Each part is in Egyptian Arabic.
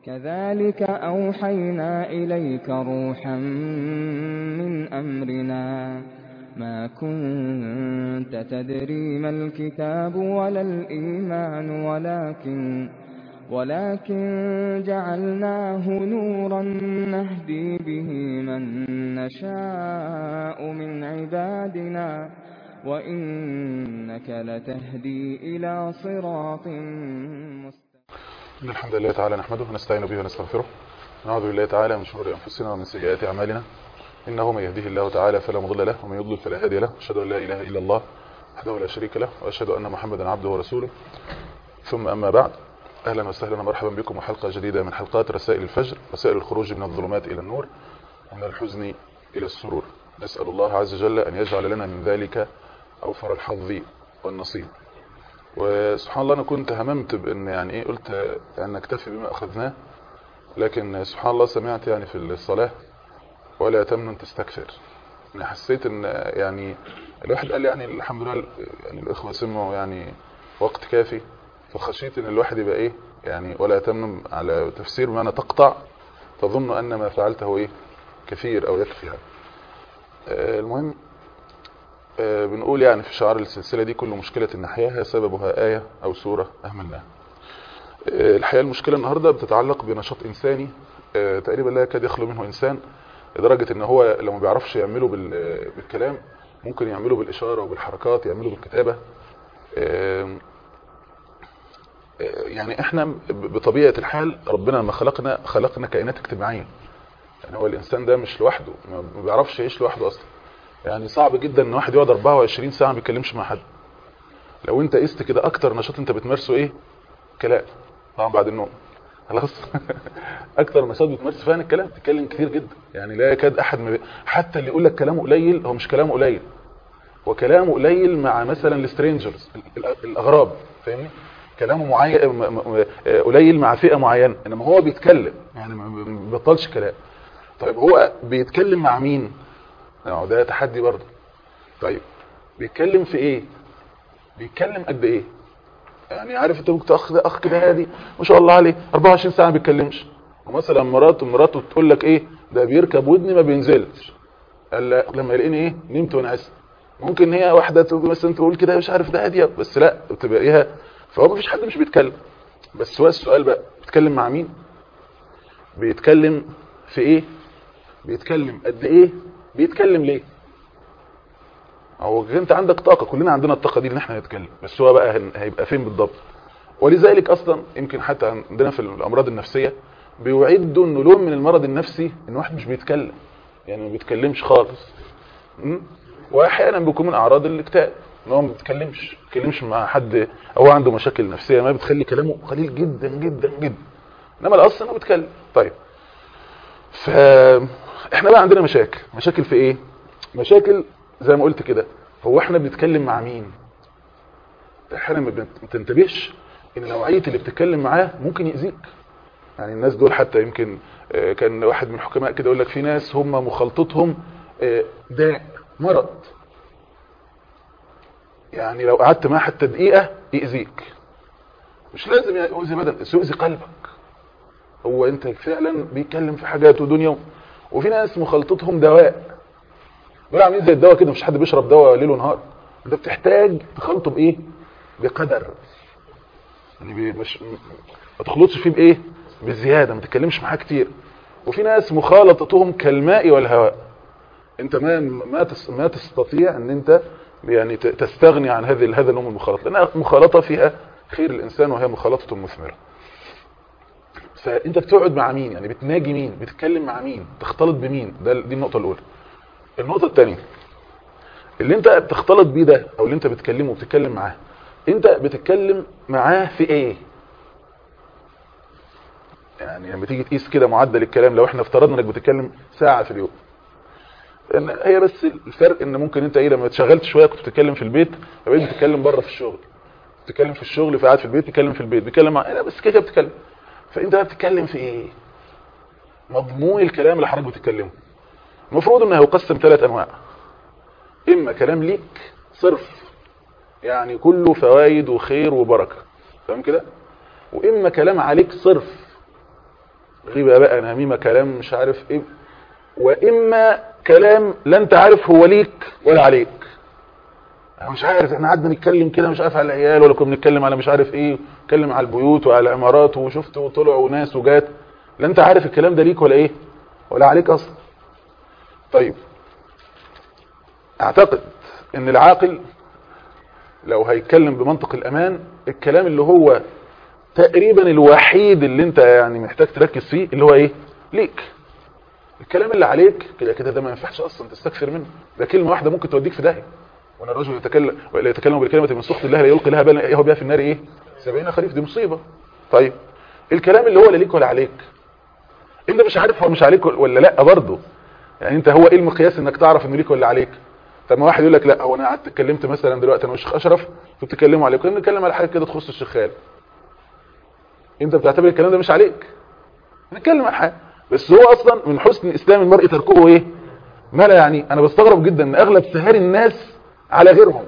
كذلك أوحينا إليك روحا من أمرنا ما كنت تدري ما الكتاب ولا الإيمان ولكن ولكن جعلناه نورا نهدي به من نشاء من عبادنا وإنك لتهدي إلى صراط مستقيم إن الحمد لله تعالى نحمده ونستعين به ونستغفره نعوذ بالله تعالى من شرور أنفسنا ومن سيئات أعمالنا إنه من يهده الله تعالى فلا مضل له ومن يضلل فلا هادي له أشهد أن لا إله إلا الله وحده لا شريك له وأشهد أن محمدا عبده ورسوله ثم أما بعد أهلا وسهلا ومرحبا بكم وحلقة جديدة من حلقات رسائل الفجر رسائل الخروج من الظلمات إلى النور ومن الحزن إلى السرور نسأل الله عز وجل أن يجعل لنا من ذلك أوفر الحظ والنصيب وسبحان الله أنا كنت هممت بأن يعني إيه قلت أن نكتفي بما أخذناه لكن سبحان الله سمعت يعني في الصلاة ولا تمنن تستكثر أنا حسيت أن يعني الواحد قال يعني الحمد لله يعني الإخوة سمعوا يعني وقت كافي فخشيت أن الواحد يبقى إيه يعني ولا تمنن على تفسير بمعنى تقطع تظن أن ما فعلته إيه كثير أو يكفي هذا المهم بنقول يعني في شعار السلسلة دي كل مشكلة نحياها سببها آية أو سورة أهملناها الحقيقة المشكلة النهاردة بتتعلق بنشاط إنساني تقريبا لا يكاد يخلو منه إنسان لدرجة ان هو لو ما بيعرفش يعمله بالكلام ممكن يعمله بالإشارة وبالحركات يعمله بالكتابة يعني احنا بطبيعة الحال ربنا لما خلقنا خلقنا كائنات اجتماعية يعني هو الإنسان ده مش لوحده ما بيعرفش يعيش لوحده أصلا يعني صعب جدا ان واحد يقعد 24 ساعة ما بيتكلمش مع حد لو انت قست كده اكتر نشاط انت بتمارسه ايه كلام طبعا بعد النوم خلاص اكتر نشاط بتمارس فيها الكلام تتكلم كتير جدا يعني لا يكاد احد ما بي... حتى اللي يقول لك كلامه قليل هو مش كلامه قليل هو كلامه قليل مع مثلا السترينجرز الاغراب فاهمني كلامه معين قليل مع فئه معينه انما هو بيتكلم يعني ما بيبطلش كلام طيب هو بيتكلم مع مين اه ده تحدي برضه طيب بيتكلم في ايه بيتكلم قد ايه يعني عارف انت ممكن اخ ده اخ كده هادي ما شاء الله عليه 24 ساعه ما بيتكلمش ومثلا مراته مراته تقول لك ايه ده بيركب ودني ما بينزلش قال لما يلاقيني ايه نمت وانا اسف ممكن هي واحده تقول مثلا تقول كده مش عارف ده هاديه بس لا بتبقى فهو ما فيش حد مش بيتكلم بس هو السؤال بقى بيتكلم مع مين بيتكلم في ايه بيتكلم قد ايه بيتكلم ليه هو انت عندك طاقة كلنا عندنا الطاقة دي ان احنا نتكلم بس هو بقى هيبقى فين بالضبط ولذلك اصلا يمكن حتى عندنا في الامراض النفسية بيعدوا انه لون من المرض النفسي ان واحد مش بيتكلم يعني ما بيتكلمش خالص واحيانا بيكون من اعراض الاكتئاب ان هو ما بيتكلمش ما بيتكلمش مع حد او عنده مشاكل نفسية ما بتخلي كلامه قليل جدا جدا جدا انما الاصل انه بيتكلم طيب فاحنا بقى عندنا مشاكل مشاكل في ايه مشاكل زي ما قلت كده هو احنا بنتكلم مع مين احيانا ما بتنتبهش ان نوعيه اللي بتتكلم معاه ممكن يأذيك يعني الناس دول حتى يمكن كان واحد من الحكماء كده يقول لك في ناس هم مخالطتهم داء مرض يعني لو قعدت معاه حتى دقيقه يأذيك مش لازم يؤذي بدن بس يؤذي قلبك هو انت فعلا بيتكلم في حاجات ودنيا وفي ناس مخالطتهم دواء دول عاملين زي الدواء كده مفيش حد بيشرب دواء ليل ونهار انت بتحتاج تخلطه بايه بقدر يعني مش ما تخلطش فيه بايه بالزياده ما تتكلمش معاه كتير وفي ناس مخالطتهم كالماء والهواء انت ما ما ما تستطيع ان انت يعني تستغني عن هذه هذا النوع من المخالطه لانها مخالطه فيها خير الانسان وهي مخالطه مثمره فانت بتقعد مع مين يعني بتناجي مين بتتكلم مع مين تختلط بمين ده دي النقطه الاولى النقطة الثانية اللي انت بتختلط بيه ده او اللي انت بتكلمه وبتتكلم معاه انت بتتكلم معاه في ايه يعني لما تيجي تقيس كده معدل الكلام لو احنا افترضنا انك بتتكلم ساعة في اليوم إن هي بس الفرق ان ممكن انت ايه لما اتشغلت شوية كنت بتتكلم في البيت فبقيت بتتكلم بره في الشغل بتتكلم في الشغل فقاعد في البيت بتتكلم في البيت بتتكلم مع لا بس كده بتتكلم فانت بقى بتتكلم في ايه مضمون الكلام اللي حضرتك بتتكلمه المفروض انه هيقسم ثلاث انواع اما كلام ليك صرف يعني كله فوائد وخير وبركة فاهم كده واما كلام عليك صرف غيبه بقى نميمه كلام مش عارف ايه واما كلام لا انت عارف هو ليك ولا عليك انا مش عارف احنا قعدنا نتكلم كده مش عارف على العيال ولا كنا بنتكلم على مش عارف ايه نتكلم على البيوت وعلى العمارات وشفت وطلعوا ناس وجات لا انت عارف الكلام ده ليك ولا ايه ولا عليك اصلا طيب اعتقد ان العاقل لو هيتكلم بمنطق الامان الكلام اللي هو تقريبا الوحيد اللي انت يعني محتاج تركز فيه اللي هو ايه ليك الكلام اللي عليك كده كده ده ما ينفعش اصلا تستكثر منه ده كلمه واحده ممكن توديك في داهيه وان الرجل يتكلم ولا يتكلم بالكلمه من سخط الله لا يلقي لها بالا يهو بها في النار ايه 70 خريف دي مصيبه طيب الكلام اللي هو لا ليك ولا عليك انت مش عارف هو مش عليك ولا لا برضه يعني انت هو ايه المقياس انك تعرف انه ليك ولا عليك طب ما واحد يقول لك لا هو انا قعدت اتكلمت مثلا دلوقتي انا والشيخ اشرف كنتوا بتتكلموا عليه كنا بنتكلم على حاجه كده تخص الشيخ خالد انت بتعتبر الكلام ده مش عليك بنتكلم عن حاجه بس هو اصلا من حسن اسلام المرء تركه ايه ما لا يعني انا بستغرب جدا ان اغلب سهار الناس على غيرهم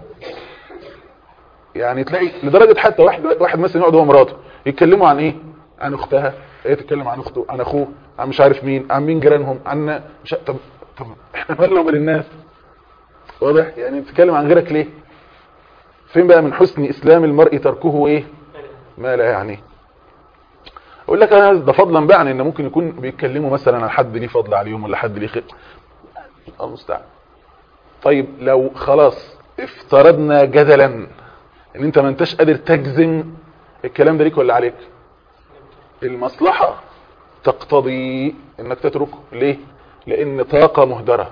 يعني تلاقي لدرجه حتى واحد واحد مثلا يقعد هو ومراته يتكلموا عن ايه عن اختها هي تتكلم عن اخته عن اخوه عن مش عارف مين عن مين جيرانهم عن مش طب طب احنا مالنا ومال الناس واضح يعني بتتكلم عن غيرك ليه فين بقى من حسن اسلام المرء تركه ايه ما لا يعني اقول لك انا ده فضلا بقى عن ان ممكن يكون بيتكلموا مثلا عن حد ليه فضل عليهم ولا حد ليه خير الله المستعان طيب لو خلاص افترضنا جدلا ان انت ما انتش قادر تجزم الكلام ده ليك ولا عليك المصلحة تقتضي انك تتركه ليه لان طاقة مهدرة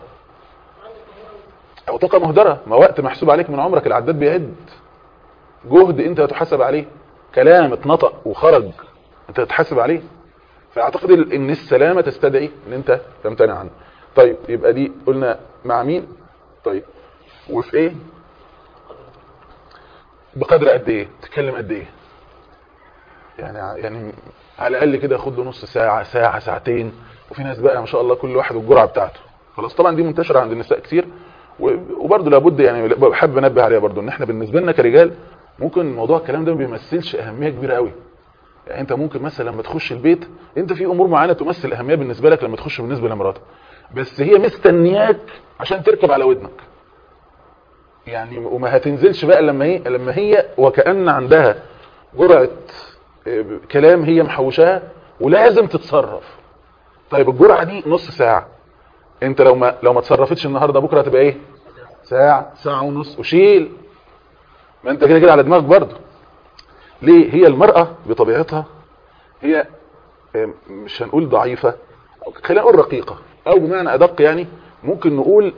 او طاقة مهدرة ما وقت محسوب عليك من عمرك العداد بيعد جهد انت هتحاسب عليه كلام اتنطق وخرج انت هتحاسب عليه فاعتقد ان السلامة تستدعي ان انت تمتنع عنه طيب يبقى دي قلنا مع مين طيب وفي ايه بقدر قد ايه تتكلم قد ايه يعني يعني على الاقل كده خد له نص ساعه ساعه ساعتين وفي ناس بقى ما شاء الله كل واحد والجرعه بتاعته خلاص طبعا دي منتشره عند النساء كتير وبرده لابد يعني بحب انبه عليها برده ان احنا بالنسبه لنا كرجال ممكن موضوع الكلام ده ما بيمثلش اهميه كبيره قوي يعني انت ممكن مثلا لما تخش البيت انت في امور معينه تمثل اهميه بالنسبه لك لما تخش بالنسبه لمراتك بس هي مستنياك عشان تركب على ودنك يعني وما هتنزلش بقى لما هي لما هي وكأن عندها جرعه كلام هي محوشاها ولازم تتصرف طيب الجرعه دي نص ساعه انت لو ما لو ما تصرفتش النهارده بكره هتبقى ايه ساعه ساعه ونص وشيل ما انت كده كده على دماغك برضه ليه هي المراه بطبيعتها هي مش هنقول ضعيفه خلينا نقول رقيقه او بمعنى ادق يعني ممكن نقول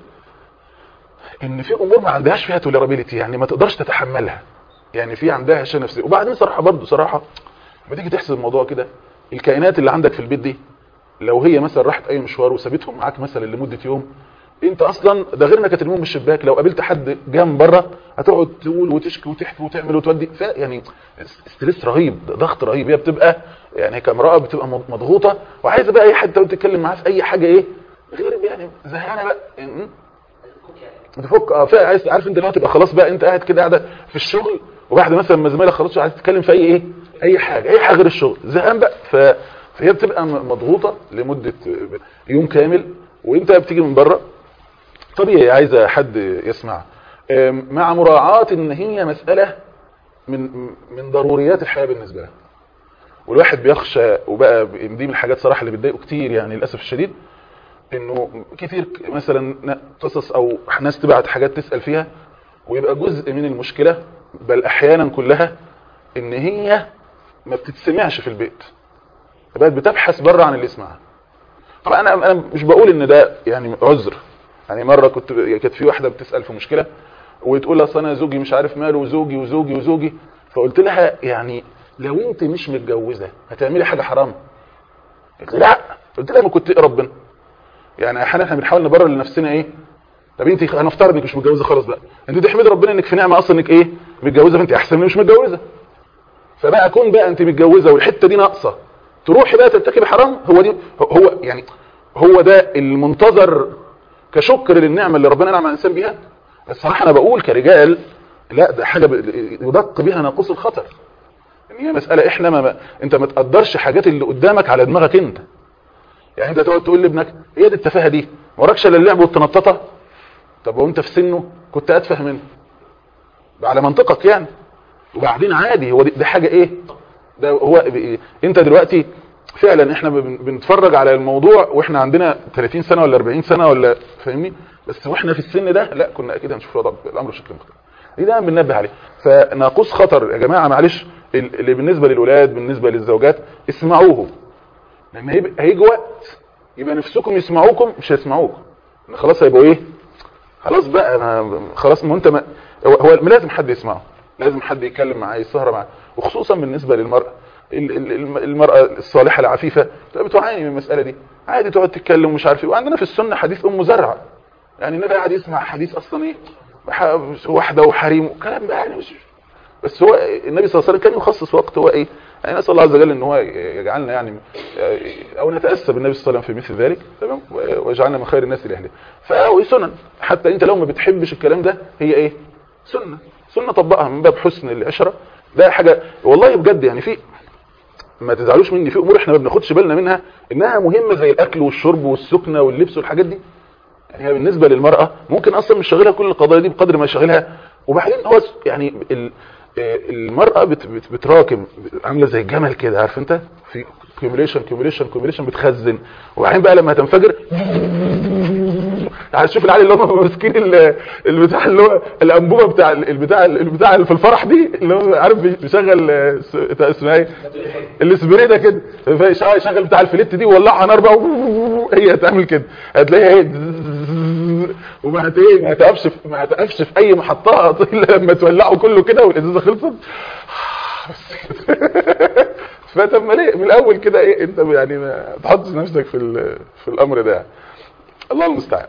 ان في امور ما عندهاش فيها توليرابيلتي يعني ما تقدرش تتحملها يعني في عندها هشة نفسية وبعدين صراحة برضو صراحة ما تيجي تحسب الموضوع كده الكائنات اللي عندك في البيت دي لو هي مثلا راحت اي مشوار وسابتهم معاك مثلا لمدة يوم انت اصلا ده غير انك هترميهم من الشباك لو قابلت حد جه من بره هتقعد تقول وتشكي وتحكي وتعمل وتودي ف يعني ستريس رهيب ضغط رهيب هي بتبقى يعني كامراه بتبقى مضغوطه وعايزه بقى اي حد تتكلم معاه في اي حاجه ايه غير يعني زهقانه بقى بتفك اه عايز عارف انت لما تبقى خلاص بقى انت قاعد كده قاعده في الشغل وبعد مثلا ما زمايلك خلاص عايز تتكلم في اي ايه اي حاجه اي حاجه غير الشغل زهقان بقى ف... فهي بتبقى مضغوطه لمده يوم كامل وانت بتيجي من بره طبيعي عايزه حد يسمع مع مراعاه ان هي مساله من من ضروريات الحياه بالنسبه لها والواحد بيخشى وبقى دي من الحاجات صراحه اللي بتضايقه كتير يعني للاسف الشديد انه كتير مثلا قصص او ناس تبعت حاجات تسال فيها ويبقى جزء من المشكله بل احيانا كلها ان هي ما بتتسمعش في البيت بقت بتبحث بره عن اللي يسمعها طبعا انا انا مش بقول ان ده يعني عذر يعني مره كنت كانت في واحده بتسال في مشكله وتقول اصل انا زوجي مش عارف ماله وزوجي وزوجي وزوجي فقلت لها يعني لو انت مش متجوزه هتعملي حاجه حرام قلت لا قلت لها ما كنت ايه ربنا يعني احيانا احنا بنحاول نبرر لنفسنا ايه طب انت هنفترض انك مش متجوزه خالص بقى انت تحمدي ربنا انك في نعمه اصلا انك ايه متجوزه فانت احسن من مش متجوزه فبقى كون بقى انت متجوزه والحته دي ناقصه تروحي بقى ترتكبي حرام هو دي هو يعني هو ده المنتظر كشكر للنعمه اللي ربنا نعم على الانسان بيها الصراحه انا بقول كرجال لا ده حاجه يدق بها ناقوس الخطر ان هي مساله احنا ما, ما انت ما تقدرش حاجات اللي قدامك على دماغك انت يعني انت تقعد تقول لابنك ايه دي التفاهه دي ما وراكش الا اللعب والتنططه طب وانت في سنه كنت اتفه منه على منطقك يعني وبعدين عادي هو دي, دي حاجه ايه ده هو إيه؟ انت دلوقتي فعلا احنا بن- بنتفرج على الموضوع واحنا عندنا 30 سنه ولا 40 سنه ولا فاهمني بس واحنا في السن ده لا كنا اكيد هنشوف الوضع الامر بشكل مختلف دي دايما بننبه عليه فناقوس خطر يا جماعه معلش ال- اللي بالنسبه للولاد بالنسبه للزوجات اسمعوه لما هيبقى- هيجي وقت يبقى نفسكم يسمعوكم مش هيسمعوكم خلاص هيبقوا ايه خلاص بقى أنا خلاص ما انت ما هو, هو لازم حد يسمعه لازم حد يتكلم معاه يسهر معاه وخصوصا بالنسبه للمراه ال- ال- الم- المراه الصالحه العفيفه تبقى بتعاني من المساله دي عادي تقعد تتكلم ومش عارف ايه وعندنا في السنه حديث ام زرع يعني النبي قاعد يسمع حديث اصلا ايه ح- واحده وحريم وكلام بقى يعني مش بس هو النبي صلى الله عليه وسلم كان يخصص وقت هو ايه يعني نسال الله عز وجل ان هو يجعلنا يعني او نتاسى بالنبي صلى الله عليه وسلم في مثل ذلك تمام ويجعلنا من خير الناس لاهله فهو سنن حتى انت لو ما بتحبش الكلام ده هي ايه سنه سنه طبقها من باب حسن العشره ده حاجه والله بجد يعني في ما تزعلوش مني في امور احنا ما بناخدش بالنا منها انها مهمه زي الاكل والشرب والسكنه واللبس والحاجات دي يعني هي بالنسبه للمراه ممكن اصلا مش شاغلها كل القضايا دي بقدر ما يشغلها وبعدين هو يعني ال- آه، المراه بت بت بتراكم عامله زي الجمل كده عارف انت في كيوميليشن كيوميليشن كيوميليشن بتخزن وبعدين بقى لما هتنفجر عايز تشوف العيال اللي هم ماسكين ال- البتاع اللي هو الانبوبه بتاع البتاع البتاع اللي في الفرح دي اللي هو عارف بيشغل آه، س- بتاع اسمها ايه الاسبري ده كده فيشغل يشغل بتاع الفليت دي وولعها نار بقى هي هتعمل كده هتلاقيها ايه وما هت ايه ما هتقفش في- ما هتقفش في اي محطات الا لما تولعوا كله كده والازازه خلصت بس كده. فطب ما ليه من الاول كده ايه انت يعني ما تحطش نفسك في ال- في الامر ده الله المستعان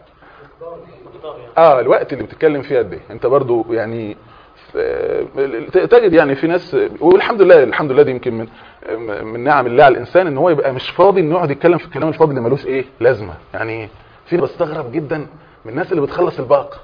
اه الوقت اللي بتتكلم فيه قد ايه انت برضو يعني آه، تجد يعني في ناس والحمد لله الحمد لله دي يمكن من من نعم الله على الانسان ان هو يبقى مش فاضي انه يقعد يتكلم في الكلام الفاضي اللي ملوش ايه لازمه يعني في بستغرب جدا من الناس اللي بتخلص الباقه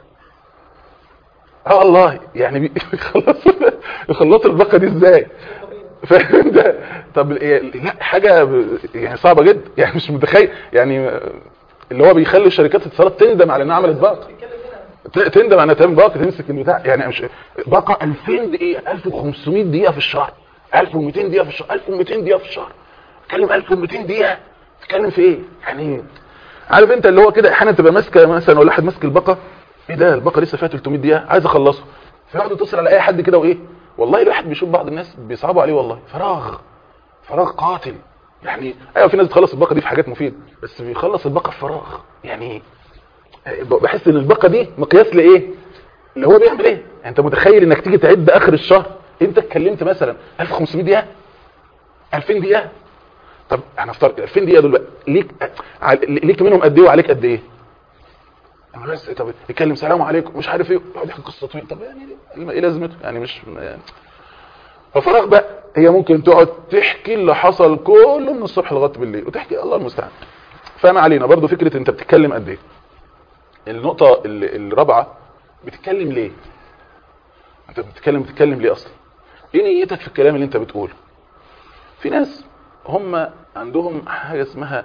اه والله يعني بي- بيخلصوا يخلصوا الباقه دي ازاي فاهم انت طب إيه؟ لا حاجه ب- يعني صعبه جدا يعني مش متخيل يعني اللي هو بيخلي شركات الاتصالات تندم على انها عملت باقه ت- تندم على انها تعمل باقه تمسك البتاع يعني مش باقه 2000 دقيقه 1500 دقيقه في الشهر 1200 دقيقه في الشهر 1200 دقيقه في الشهر تتكلم 1200 دقيقه تتكلم في ايه يعني عارف انت اللي هو كده احيانا تبقى ماسكه مثلا ولا واحد ماسك الباقه ايه ده الباقه لسه فيها 300 دقيقه عايز اخلصه فيقعد يتصل على اي حد كده وايه والله الواحد بيشوف بعض الناس بيصعبوا عليه والله فراغ فراغ قاتل يعني ايوه في ناس بتخلص الباقه دي في حاجات مفيده بس بيخلص الباقه في فراغ يعني بحس ان الباقه دي مقياس لايه اللي هو بيعمل ايه يعني انت متخيل انك تيجي تعد اخر الشهر انت اتكلمت مثلا 1500 دقيقه 2000 دقيقه طب هنفترض 2000 دقيقه دول بقى ليك ع- ليك منهم قد ايه وعليك قد ايه أنا بس طب يتكلم سلام عليكم مش عارف ايه يقعد يحكي قصه طويله طب يعني ايه لازمته يعني مش يعني ففراغ بقى هي ممكن تقعد تحكي اللي حصل كله من الصبح لغايه بالليل وتحكي الله المستعان فما علينا برضو فكره انت بتتكلم قد ايه النقطه ال- الرابعه بتتكلم ليه انت بتتكلم بتتكلم ليه اصلا ايه نيتك في الكلام اللي انت بتقوله في ناس هم عندهم حاجه اسمها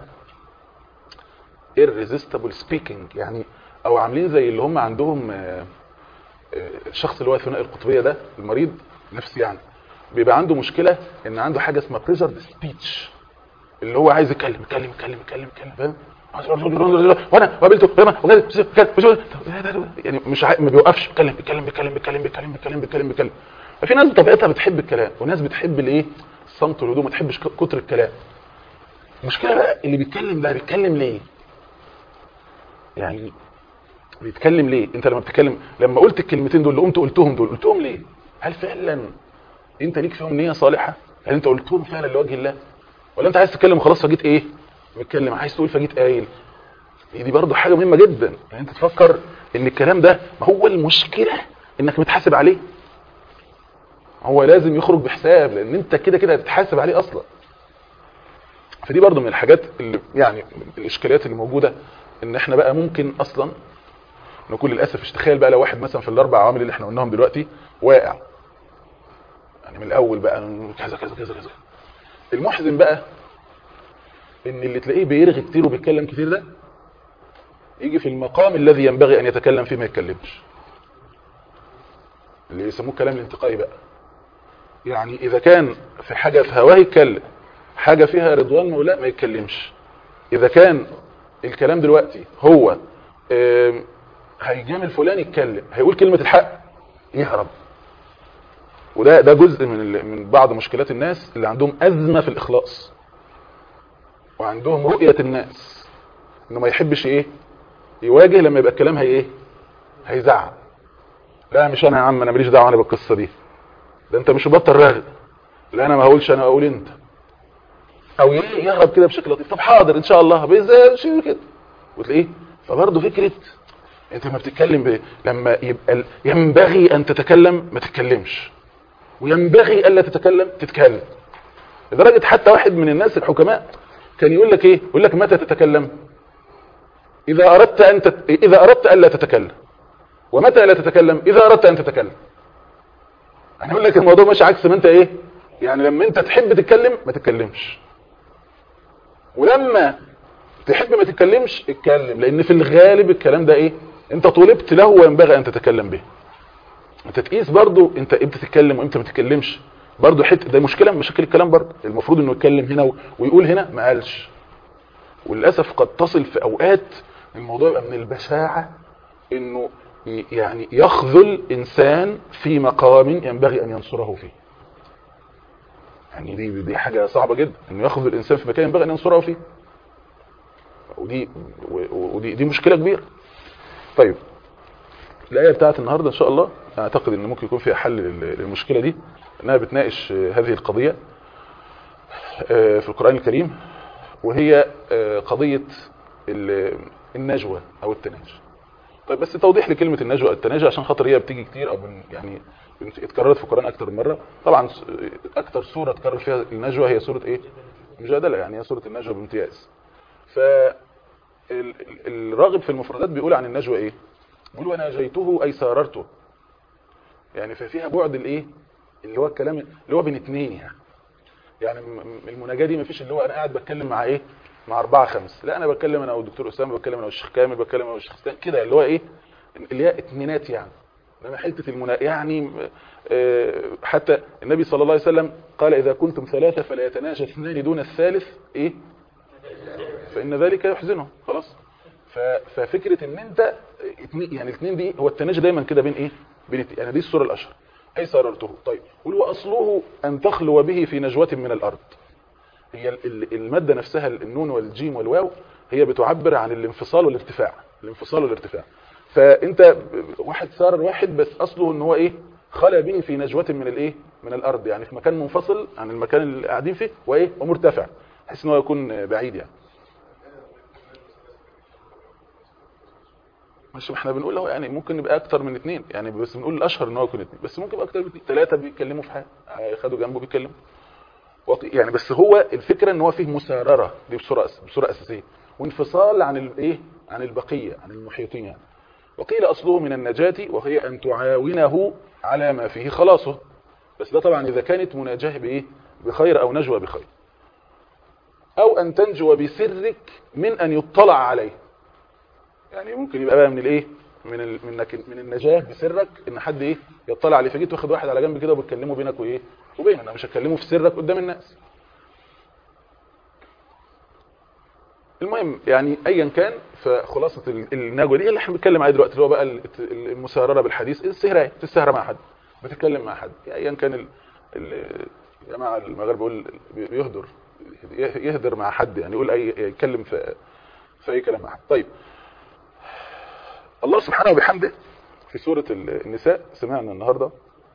irresistible speaking يعني او عاملين زي اللي هم عندهم آه، آه، الشخص اللي هو الثنائي القطبيه ده المريض نفسي يعني بيبقى عنده مشكله ان عنده حاجه اسمها بريزرد سبيتش اللي هو عايز يتكلم يتكلم يتكلم يتكلم يتكلم فاهم وانا قابلته فاهم يعني مش عا... ما بيوقفش بيتكلم بيتكلم بيتكلم بيتكلم بيتكلم بيتكلم بيتكلم بيتكلم ففي ناس بطبيعتها بتحب الكلام وناس بتحب الايه الصمت والهدوء ما تحبش ك- كتر الكلام المشكله بقى اللي بيتكلم ده بيتكلم ليه يعني بيتكلم ليه انت لما بتتكلم لما قلت الكلمتين دول اللي قمت قلتهم دول قلتهم ليه هل فعلا انت ليك فيهم نيه صالحه هل انت قلتهم فعلا لوجه الله ولا انت عايز تتكلم خلاص فجيت ايه بتكلم عايز تقول فجيت قايل دي برضه حاجه مهمه جدا يعني انت تفكر ان الكلام ده ما هو المشكله انك متحاسب عليه هو لازم يخرج بحساب لان انت كده كده هتتحاسب عليه اصلا فدي برضه من الحاجات اللي يعني الاشكاليات اللي موجوده ان احنا بقى ممكن اصلا نقول للاسف مش تخيل بقى لو واحد مثلا في الاربع عوامل اللي احنا قلناهم دلوقتي واقع يعني من الاول بقى كذا كذا كذا كذا المحزن بقى ان اللي تلاقيه بيرغي كتير وبيتكلم كتير ده يجي في المقام الذي ينبغي ان يتكلم فيه ما يتكلمش اللي يسموه الكلام الانتقائي بقى يعني اذا كان في حاجة في هواه يتكلم حاجة فيها رضوان مولاه ما يتكلمش اذا كان الكلام دلوقتي هو آم، هيجامل فلان يتكلم هيقول كلمة الحق يهرب وده ده جزء من ال- من بعض مشكلات الناس اللي عندهم أزمة في الإخلاص وعندهم رؤية الناس انه ما يحبش ايه يواجه لما يبقى الكلام هي ايه هيزعل لا مش انا يا عم انا ماليش دعوه انا بالقصه دي ده انت مش مبطل راغب لا انا ما هقولش انا اقول انت او ايه يهرب كده بشكل لطيف طب حاضر ان شاء الله بيزال شيء كده وتلاقيه فبرضه فكره انت لما بتتكلم ب... لما يبقى ال... ينبغي ان تتكلم ما تتكلمش وينبغي الا تتكلم تتكلم لدرجه حتى واحد من الناس الحكماء كان يقول لك ايه يقول لك متى تتكلم اذا اردت ان تت... اذا اردت الا تتكلم ومتى لا تتكلم اذا اردت ان تتكلم انا اقول لك الموضوع مش عكس ما انت ايه يعني لما انت تحب تتكلم ما تتكلمش ولما تحب ما تتكلمش اتكلم لان في الغالب الكلام ده ايه انت طلبت له وينبغي ان تتكلم به انت تقيس برضو انت امتى تتكلم وامتى ما تتكلمش برضو حته ده مشكله من مشاكل الكلام برضو المفروض انه يتكلم هنا و- ويقول هنا ما قالش وللاسف قد تصل في اوقات الموضوع يبقى من البشاعه انه ي- يعني يخذل انسان في مقام ينبغي ان ينصره فيه يعني دي دي حاجه صعبه جدا انه يخذل الانسان في مكان ينبغي ان ينصره فيه ودي و- ودي دي مشكله كبيره طيب الآية بتاعت النهاردة إن شاء الله أعتقد أن ممكن يكون فيها حل لل- للمشكلة دي أنها بتناقش آه، هذه القضية آه، في القرآن الكريم وهي آه، قضية ال- النجوى أو التناجي طيب بس توضيح لكلمة النجوى أو التناجي عشان خاطر هي بتيجي كتير أو بن- يعني بنت- اتكررت في القرآن أكتر من مرة طبعا س- أكتر سورة تكرر فيها النجوى هي سورة إيه؟ مجادلة يعني هي سورة النجوى بامتياز ف ال- ال- الراغب في المفردات بيقول عن النجوى ايه بيقول وناجيته اي ساررته يعني ففيها بعد الايه اللي هو الكلام اللي هو بين اتنين يعني يعني م- م- المناجاه دي مفيش اللي هو انا قاعد بتكلم مع ايه مع اربعه خمس لا انا بتكلم انا والدكتور اسامه بتكلم انا والشيخ كامل بتكلم انا والشيخ ستان كده اللي هو ايه اللي هي اتنينات يعني انما حته المنا يعني آه، حتى النبي صلى الله عليه وسلم قال اذا كنتم ثلاثه فلا يتناجى اثنان دون الثالث ايه فان ذلك يحزنه خلاص ف- ففكره ان انت اتنين يعني الاثنين دي هو التناجي دايما كده بين ايه بين ات- يعني دي الصوره الاشهر اي سررته طيب قول واصله ان تخلو به في نجوه من الارض هي ال- ال- الماده نفسها النون والجيم والواو هي بتعبر عن الانفصال والارتفاع الانفصال والارتفاع فانت ب- واحد سارر واحد بس اصله ان هو ايه خلى به في نجوه من الايه من الارض يعني في مكان منفصل عن المكان اللي قاعدين فيه وايه ومرتفع بحيث ان هو يكون بعيد يعني مش احنا بنقول اهو يعني ممكن يبقى اكتر من اثنين يعني بس بنقول الاشهر ان هو يكون اثنين بس ممكن يبقى اكتر من اثنين ثلاثه بيتكلموا في حاجه خدوا جنبه بيتكلموا وق- يعني بس هو الفكره ان هو فيه مسارره دي بصوره أس- بصوره اساسيه وانفصال عن الايه عن البقيه عن المحيطين يعني وقيل اصله من النجاه وهي ان تعاونه على ما فيه خلاصه بس ده طبعا اذا كانت مناجاه بايه بخير او نجوى بخير او ان تنجو بسرك من ان يطلع عليه يعني ممكن يبقى بقى من الايه من ال... منك من النجاه بسرك ان حد ايه يطلع عليه فجيت واخد واحد على جنب كده وبتكلمه بينك وايه وبين انا مش هتكلمه في سرك قدام الناس المهم يعني ايا كان فخلاصه ال- النجوى دي اللي احنا بنتكلم عليها دلوقتي اللي هو بقى ال- المسارره بالحديث السهره تسهر مع حد بتتكلم مع حد ايا كان ال... ال... جماعه المغرب بيقول بيهدر يهدر مع حد يعني يقول اي يتكلم في في اي كلام مع حد طيب الله سبحانه وبحمده في سورة النساء سمعنا النهاردة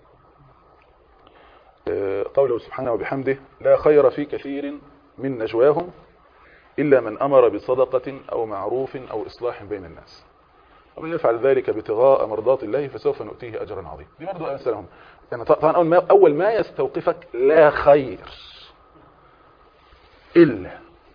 آه، قوله سبحانه وبحمده لا خير في كثير من نجواهم إلا من أمر بصدقة أو معروف أو إصلاح بين الناس ومن يفعل ذلك ابتغاء مرضات الله فسوف نؤتيه أجرا عظيما دي برضو أمثال لهم يعني طبعا أول ما, أول ما يستوقفك لا خير إلا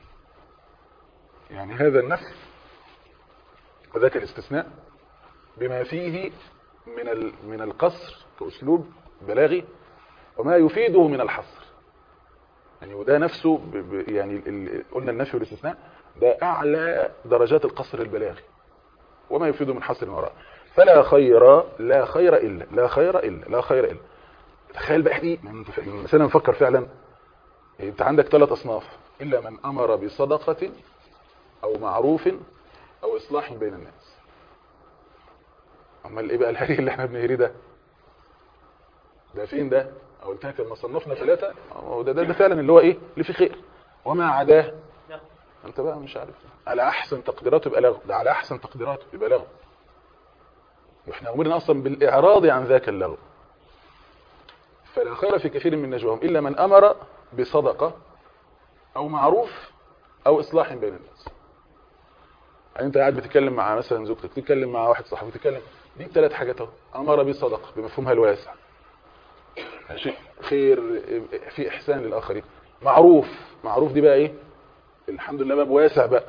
يعني هذا النفي وذاك الاستثناء بما فيه من ال- من القصر كأسلوب بلاغي وما يفيده من الحصر يعني وده نفسه ب ب يعني ال- قلنا النفي والاستثناء ده اعلى درجات القصر البلاغي وما يفيد من حصر وراء فلا خير لا خير الا لا خير الا لا خير الا تخيل بقى دي مثلا نفكر فعلا انت عندك ثلاث اصناف الا من امر بصدقه او معروف او اصلاح بين الناس امال ايه بقى الهري اللي احنا بنهري ده ده فين ده او قلت لك لما صنفنا ثلاثه أهو ده, ده ده فعلا اللي هو ايه اللي فيه خير وما عداه انت بقى مش عارف على احسن تقديراته يبقى لغو ده على احسن تقديراته يبقى لغو واحنا امرنا اصلا بالاعراض عن ذاك اللغو فلا خير في كثير من نجواهم الا من امر بصدقه او معروف او اصلاح بين الناس يعني انت قاعد بتتكلم مع مثلا زوجتك تتكلم مع واحد صاحبك تتكلم دي ثلاث حاجات اهو امر بالصدقه بمفهومها الواسع ماشي خير في احسان للاخرين معروف معروف دي بقى ايه الحمد لله باب واسع بقى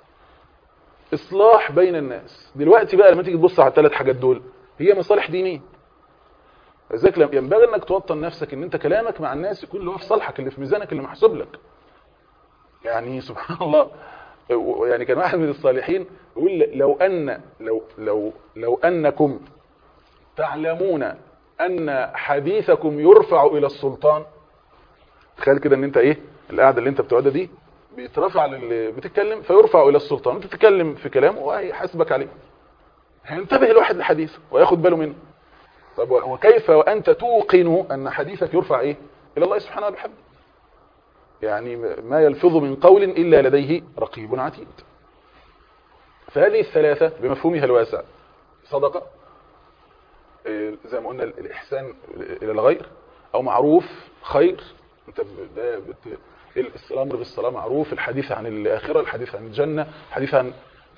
اصلاح بين الناس دلوقتي بقى لما تيجي تبص على الثلاث حاجات دول هي مصالح دينيه لذلك لم- ينبغي انك توطن نفسك ان انت كلامك مع الناس يكون اللي هو في صالحك اللي في ميزانك اللي محسوب لك يعني سبحان الله يعني كان واحد من الصالحين يقول لو ان لو لو لو انكم تعلمون ان حديثكم يرفع الى السلطان تخيل كده ان انت ايه القعده اللي انت بتقعدها دي بيترفع للي بتتكلم فيرفع الى السلطان انت تتكلم في كلام وهيحاسبك عليه هينتبه الواحد لحديثه وياخد باله منه طب وكيف وانت توقن ان حديثك يرفع ايه الى الله سبحانه وتعالى يعني ما يلفظ من قول الا لديه رقيب عتيد فهذه الثلاثه بمفهومها الواسع صدقه إيه، زي ما قلنا الاحسان الى الغير او معروف خير انت ب- ده بت... الامر بالصلاه معروف الحديث عن الاخره الحديث عن الجنه الحديث عن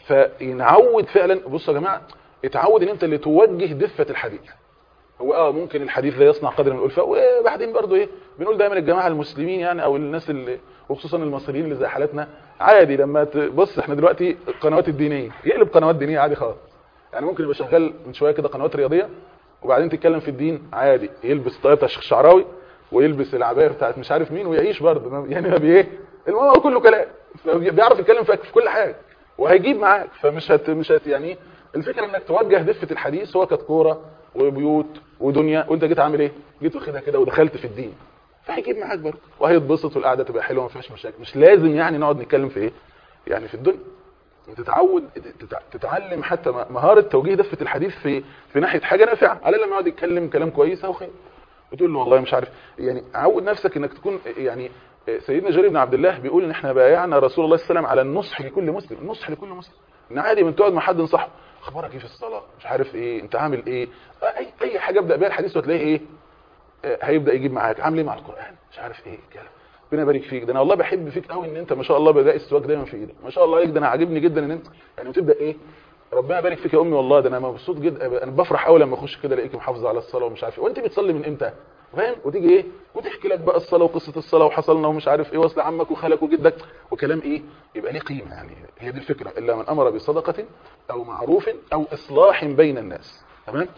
فينعود فعلا بصوا يا جماعه اتعود ان انت اللي توجه دفه الحديث هو اه ممكن الحديث ده يصنع قدر من الالفه وبعدين برضو ايه بنقول دايما الجماعه المسلمين يعني او الناس اللي وخصوصا المصريين اللي زي حالتنا عادي لما تبص احنا دلوقتي القنوات الدينيه يقلب قنوات دينيه عادي خالص يعني ممكن يبقى شغال من شويه كده قنوات رياضيه وبعدين تتكلم في الدين عادي يلبس طاقيه بتاع الشيخ الشعراوي ويلبس العبايه بتاعت مش عارف مين ويعيش برضه ما- يعني ما بايه المهم هو كله كلام بيعرف يتكلم في في كل حاجه وهيجيب معاك فمش هت مش هت يعني الفكره انك توجه دفه الحديث هو كانت كوره وبيوت ودنيا وانت جيت عامل ايه جيت واخدها كده ودخلت في الدين فهيجيب معاك برضه وهيتبسط والقعده تبقى حلوه ما فيهاش مشاكل مش لازم يعني نقعد نتكلم في ايه يعني في الدنيا تتعود تتع- تتعلم حتى مهاره توجيه دفه الحديث في في ناحيه حاجه نافعه على لما يقعد يتكلم كلام كويس او خير وتقول له والله مش عارف يعني عود نفسك انك تكون يعني سيدنا جرير بن عبد الله بيقول ان احنا بايعنا رسول الله صلى الله عليه وسلم على النصح لكل مسلم النصح لكل مسلم ان عادي من تقعد مع حد انصحه اخبارك ايه في الصلاه مش عارف ايه انت عامل ايه اي اي حاجه ابدا بيها الحديث وتلاقيه ايه آه، هيبدا يجيب معاك عامل ايه مع القران مش عارف ايه كلام ربنا يبارك فيك ده انا والله بحب فيك قوي ان انت ما شاء الله بلاقي السواك دايما في ايدك ما شاء الله عليك ده انا عاجبني جدا ان انت يعني وتبدا ايه ربنا يبارك فيك يا امي والله ده انا مبسوط جدا انا بفرح قوي لما اخش كده الاقيك محافظه على الصلاه ومش عارف ايه وانت بتصلي من امتى فاهم وتيجي ايه وتحكي لك بقى الصلاه وقصه الصلاه وحصلنا ومش عارف ايه واصل عمك وخالك وجدك وكلام ايه يبقى ليه قيمه يعني هي دي الفكره الا من امر بصدقه او معروف او اصلاح بين الناس تمام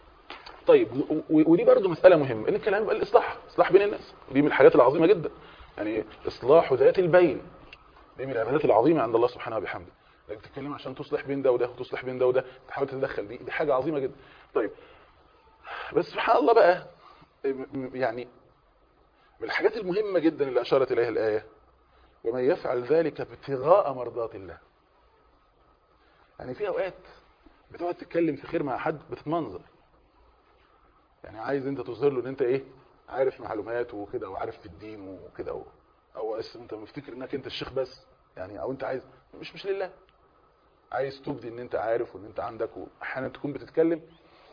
طيب و- و- ودي برضو مسألة مهمة ان الكلام يبقى الاصلاح اصلاح بين الناس ودي من الحاجات العظيمة جدا يعني اصلاح ذات البين دي من العبادات العظيمة عند الله سبحانه وبحمده انك تتكلم عشان تصلح بين ده وده وتصلح بين ده وده تحاول تتدخل دي دي حاجة عظيمة جدا طيب بس سبحان الله بقى م- م- يعني من الحاجات المهمة جدا اللي أشارت إليها الآية ومن يفعل ذلك ابتغاء مرضات الله يعني في أوقات بتقعد تتكلم في خير مع حد بتتمنظر يعني عايز انت تظهر له ان انت ايه عارف معلومات وكده وعارف في الدين وكده و... او بس انت مفتكر انك انت الشيخ بس يعني او انت عايز مش مش لله عايز تبدي ان انت عارف وان انت عندك واحيانا تكون بتتكلم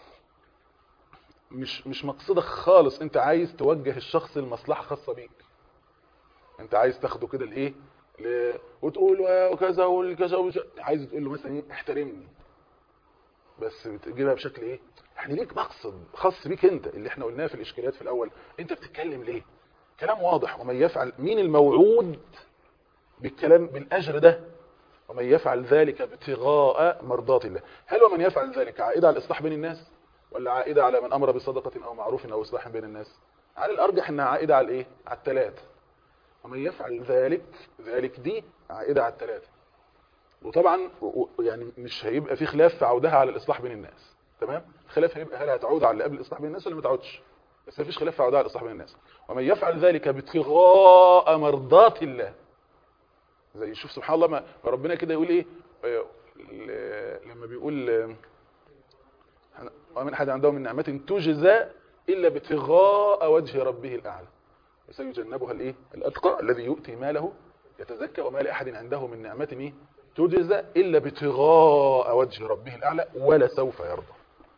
مش مش مقصدك خالص انت عايز توجه الشخص لمصلحه خاصه بيك انت عايز تاخده كده لايه ل... وتقول وكذا والكذا وش... عايز تقول له مثلا ايه احترمني بس بتجيبها بشكل ايه يعني ليك مقصد خاص بيك انت اللي احنا قلناه في الاشكاليات في الاول انت بتتكلم ليه كلام واضح ومن يفعل مين الموعود بالكلام بالاجر ده ومن يفعل ذلك ابتغاء مرضات الله هل ومن يفعل ذلك عائده على الاصلاح بين الناس ولا عائده على من امر بصدقه او معروف او اصلاح بين الناس على الارجح انها عائده على الايه على الثلاث ومن يفعل ذلك ذلك دي عائده على الثلاثه وطبعا و- و- يعني مش هيبقى في خلاف في عودها على الاصلاح بين الناس تمام الخلاف هيبقى هل هتعود على اللي قبل الاصلاح بين الناس ولا ما تعودش بس مفيش خلاف في عودها على الاصلاح بين الناس ومن يفعل ذلك ابتغاء مرضات الله زي شوف سبحان الله ما ما ربنا كده يقول ايه آه، ل- لما بيقول آه، ومن احد عنده من نعمه تجزى الا ابتغاء وجه ربه الاعلى سيجنبها الايه الاتقى الذي يؤتي ماله يتزكى وما لاحد عنده من نعمه ايه تجزى الا ابتغاء وجه ربه الاعلى ولا سوف يرضى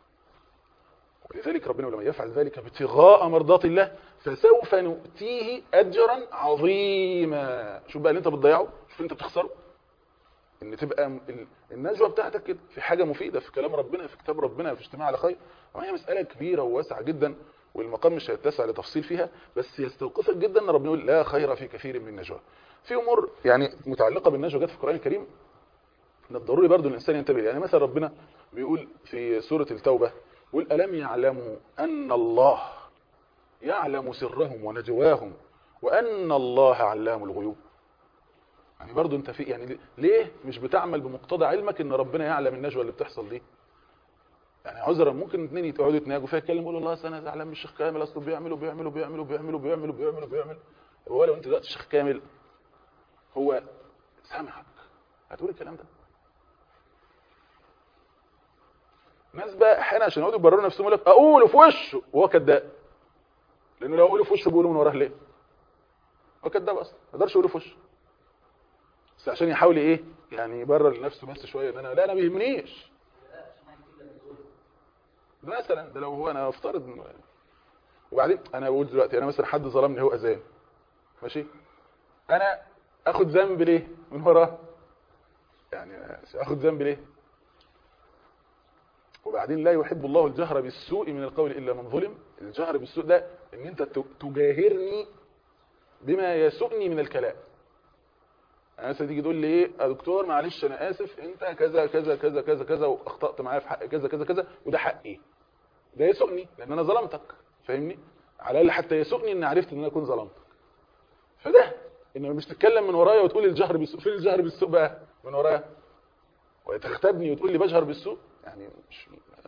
ولذلك ربنا لما يفعل ذلك ابتغاء مرضات الله فسوف نؤتيه اجرا عظيما شوف بقى اللي انت بتضيعه شوف انت بتخسره ان تبقى م- ال- النجوى بتاعتك كده في حاجه مفيده في كلام ربنا في كتاب ربنا في اجتماع على خير وهي مساله كبيره وواسعه جدا والمقام مش هيتسع لتفصيل فيها بس يستوقفك جدا ان ربنا يقول لا خير في كثير من النجوى في امور يعني متعلقه بالنجوى جت في القران الكريم من الضروري برضو الانسان ينتبه يعني مثلا ربنا بيقول في سوره التوبه يقول الم يعلموا ان الله يعلم سرهم ونجواهم وان الله علام الغيوب يعني برضو انت في يعني ليه مش بتعمل بمقتضى علمك ان ربنا يعلم النجوى اللي بتحصل دي يعني عذرا ممكن اتنين يقعدوا يتناجوا فيها يتكلموا يقولوا الله انا زعلان من الشيخ كامل اصله بيعملوا بيعملوا بيعملوا بيعملوا بيعملوا بيعملوا بيعملوا هو لو انت دلوقتي الشيخ كامل هو سامعك هتقول الكلام ده ناس بقى احيانا عشان يقعدوا يبرروا نفسهم يقول لك اقوله في وشه وهو كذاب لانه لو اقوله في وشه بيقولوا من وراه ليه هو كذاب اصلا ما يقدرش يقوله في وشه بس عشان يحاول ايه يعني يبرر لنفسه بس شويه ان انا لا انا ما بيهمنيش ده مثلا ده لو هو انا افترض انه وبعدين انا بقول دلوقتي انا مثلا حد ظلمني هو اذان ماشي انا اخد ذنب ليه من وراه يعني اخد ذنب ليه وبعدين لا يحب الله الجهر بالسوء من القول الا من ظلم الجهر بالسوء ده ان انت ت- تجاهرني بما يسؤني من الكلام يعني مثلا تيجي تقول لي ايه يا دكتور معلش انا اسف انت كذا كذا كذا كذا كذا واخطات معايا في حق كذا كذا كذا وده حقي ده يسؤني لان انا ظلمتك فاهمني على الاقل حتى يسؤني ان عرفت ان انا اكون ظلمتك فده انما مش تتكلم من ورايا وتقول الجهر بالسوء فين الجهر بالسوء بقى من ورايا وتغتابني وتقول لي بجهر بالسوء يعني مش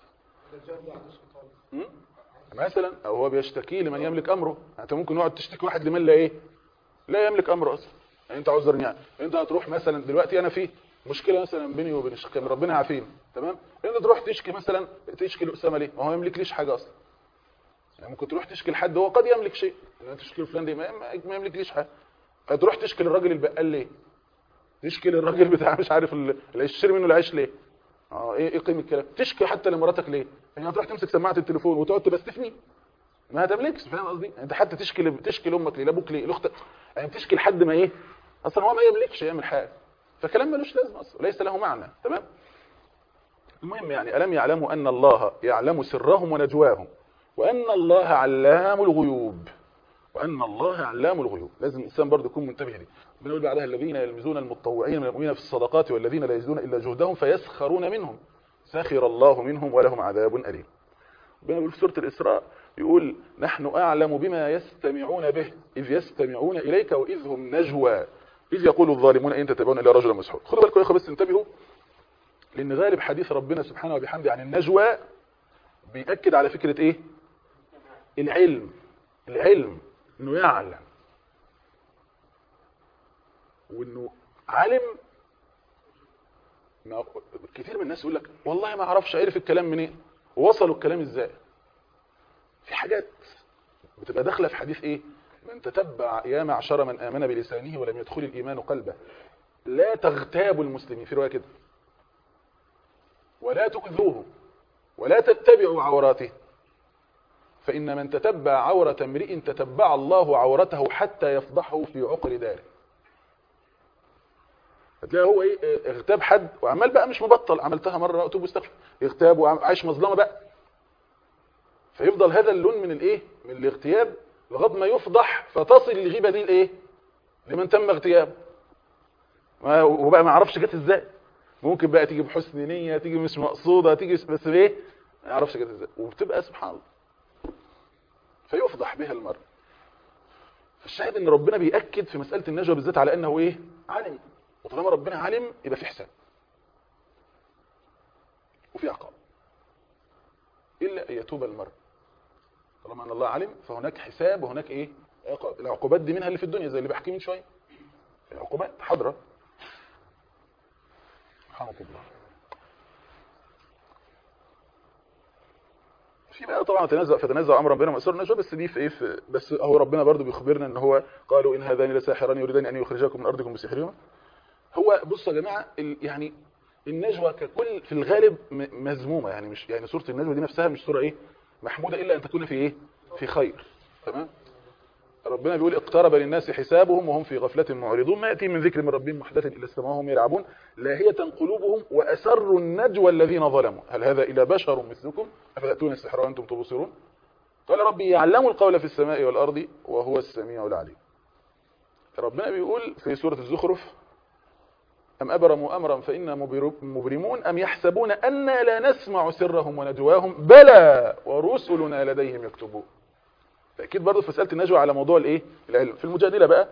مم؟ مثلا او هو بيشتكي لمن يملك امره انت ممكن نقعد تشتكي واحد لمن لا ايه لا يملك امره اصلا يعني انت عذرني يعني انت هتروح مثلا دلوقتي انا في مشكله مثلا بيني وبين الشيخ كامل ربنا يعافينا تمام انت تروح تشكي مثلا تشكي لاسامه ليه ما هو ما يملكليش حاجه اصلا يعني ممكن تروح تشكي لحد هو قد يملك شيء ان انت تشكي لفلان دي ما, ما ما يملكليش حاجه فتروح تشكي للراجل البقال ليه تشكي للراجل بتاع مش عارف ال- اللي يشتري منه العيش ليه اه ايه ايه قيمه الكلام تشكي حتى لمراتك ليه يعني هتروح تمسك سماعه التليفون وتقعد تبستفني ما تملكش فاهم قصدي انت حتى تشكي ل- تشكي لامك ليه لابوك ليه لاختك يعني تشكي لحد ما ايه اصلا هو ما يملكش يعمل حاجه فكلام ملوش لازمه اصلا ليس له معنى تمام المهم يعني الم يعلموا ان الله يعلم سرهم ونجواهم وان الله علام الغيوب وان الله علام الغيوب لازم الانسان برضه يكون منتبه ليه بنقول بعدها الذين يلمزون المتطوعين من المؤمنين في الصدقات والذين لا يجدون الا جهدهم فيسخرون منهم سخر الله منهم ولهم عذاب اليم بنقول في سوره الاسراء يقول نحن اعلم بما يستمعون به اذ يستمعون اليك واذ هم نجوى اذ يقول الظالمون ان تتبعون الا رجلا مسحور خدوا بالكم يا اخوه بس انتبهوا لان غالب حديث ربنا سبحانه وبحمده عن النجوى بيأكد على فكره ايه العلم العلم انه يعلم وانه علم ما كتير من الناس يقول لك والله ما اعرفش عرف الكلام منين ووصلوا الكلام ازاي في حاجات بتبقى داخله في حديث ايه من تتبع يا معشر من امن بلسانه ولم يدخل الايمان قلبه لا تغتابوا المسلمين في روايه كده ولا تؤذوه ولا تتبعوا عوراته فإن من تتبع عورة امرئ تتبع الله عورته حتى يفضحه في عقر داره هتلاقي هو ايه اه، اغتاب حد وعمال بقى مش مبطل عملتها مرة اتوب واستغفر اغتاب وعايش مظلمة بقى فيفضل هذا اللون من الايه من الاغتياب لغايه ما يفضح فتصل الغيبة دي لايه لمن تم اغتيابه ما- وبقى ما يعرفش جت ازاي ممكن بقى تيجي بحسن نية تيجي مش مقصودة تيجي بس ايه ما يعرفش جت ازاي وبتبقى سبحان الله فيفضح بها المرء الشاهد ان ربنا بيأكد في مسألة النجوى بالذات على انه ايه علم وطالما ربنا علم يبقى في حساب وفي عقاب الا ان يتوب المرء طالما ان الله علم فهناك حساب وهناك ايه عقاب العقوبات دي منها اللي في الدنيا زي اللي بحكي من شويه العقوبات حاضره سبحانك الله في بقى طبعا تنازع فتنازع امر ربنا مأسور النجوى بس دي في ايه في بس هو ربنا برضو بيخبرنا ان هو قالوا ان هذان لساحران يريدان ان يخرجاكم من ارضكم بسحرهما هو بصوا يا جماعه ال- يعني النجوى ككل في الغالب م- مذمومه يعني مش يعني سوره النجوى دي نفسها مش سوره ايه محموده الا ان تكون في ايه في خير تمام ربنا بيقول اقترب للناس حسابهم وهم في غفلة معرضون ما يأتي من ذكر من ربهم محدث إلا استمعهم يلعبون لاهية قلوبهم وأسروا النجوى الذين ظلموا هل هذا إلا بشر مثلكم أفتأتون السحر وأنتم تبصرون قال ربي يعلم القول في السماء والأرض وهو السميع العليم ربنا بيقول في سورة الزخرف أم أبرموا أمرا فإنا مبر- مبرمون أم يحسبون أنا لا نسمع سرهم ونجواهم بلى ورسلنا لديهم يكتبون تأكيد برضه في مسألة النجوى على موضوع الايه العلم في المجادلة بقى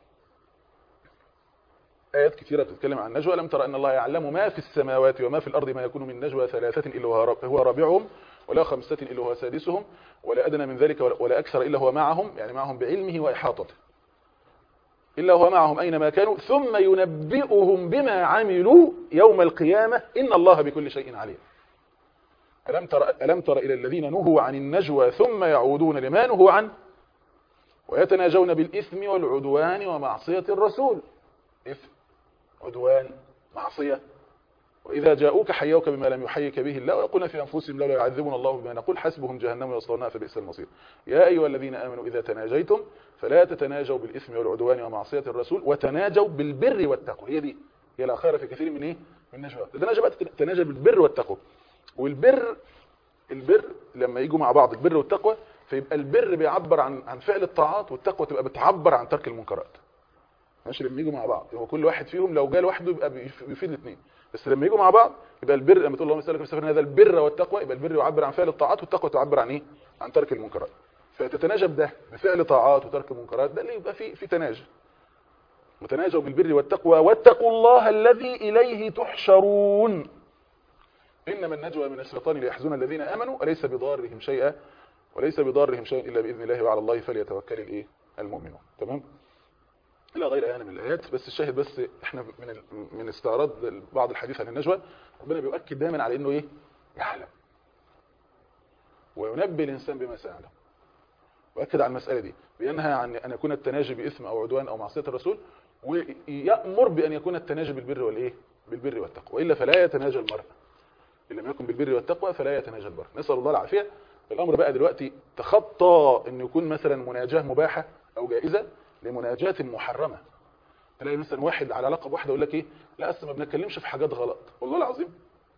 آيات كثيرة بتتكلم عن النجوى لم ترى أن الله يعلم ما في السماوات وما في الأرض ما يكون من نجوى ثلاثة إلا هو راب- هو رابعهم ولا خمسة إلا هو سادسهم ولا أدنى من ذلك ولا- ولا أكثر إلا هو معهم يعني معهم بعلمه وإحاطته إلا هو معهم أينما كانوا ثم ينبئهم بما عملوا يوم القيامة إن الله بكل شيء عليم ألم تر, ألم تر إلى الذين نهوا عن النجوى ثم يعودون لما نهوا عنه ويتناجون بالإثم والعدوان ومعصية الرسول إثم عدوان معصية وإذا جاءوك حيوك بما لم يحيك به الله ويقولون في أنفسهم لولا يعذبون الله بما نقول حسبهم جهنم يصلونها فبئس المصير يا أيها الذين آمنوا إذا تناجيتم فلا تتناجوا بالإثم والعدوان ومعصية الرسول وتناجوا بالبر والتقوى هي دي هي لا خير في كثير من إيه من نجوى تتناجى بقى تتناجى بالبر والتقوى والبر البر لما يجوا مع بعض البر والتقوى فيبقى البر بيعبر عن عن فعل الطاعات والتقوى تبقى بتعبر عن ترك المنكرات ماشي لما يجوا مع بعض هو كل واحد فيهم لو جه لوحده يبقى بيف- بيفيد الاثنين بس لما يجوا مع بعض يبقى البر لما تقول اللهم صل على سيدنا هذا البر والتقوى يبقى البر يعبر عن فعل الطاعات والتقوى تعبر عن ايه عن ترك المنكرات فتتناجب ده بفعل طاعات وترك المنكرات ده اللي يبقى فيه في تناجي متناجوا بالبر والتقوى واتقوا الله الذي اليه تحشرون انما النجوى من الشيطان ليحزن الذين امنوا وليس بضارهم شيئا وليس بضارهم شيئا الا باذن الله وعلى الله فليتوكل الايه المؤمنون تمام الى غير ايان من الايات بس الشاهد بس احنا من ال- من استعراض بعض الحديث عن النجوى ربنا بيؤكد دايما على انه ايه يعلم وينبي الانسان بما سيعلم وأكد على المسألة دي بينهى عن أن يكون التناجي بإثم أو عدوان أو معصية الرسول ويأمر بأن يكون التناجي بالبر والإيه بالبر والتقوى وإلا فلا يتناجى المرء إن لم يكن بالبر والتقوى فلا يتناجى المرء نسأل الله العافية الأمر بقى دلوقتي تخطى أن يكون مثلا مناجاة مباحة أو جائزة لمناجاة محرمة تلاقي مثلا واحد على علاقة بواحدة يقول لك إيه لا أصل ما بنتكلمش في حاجات غلط والله العظيم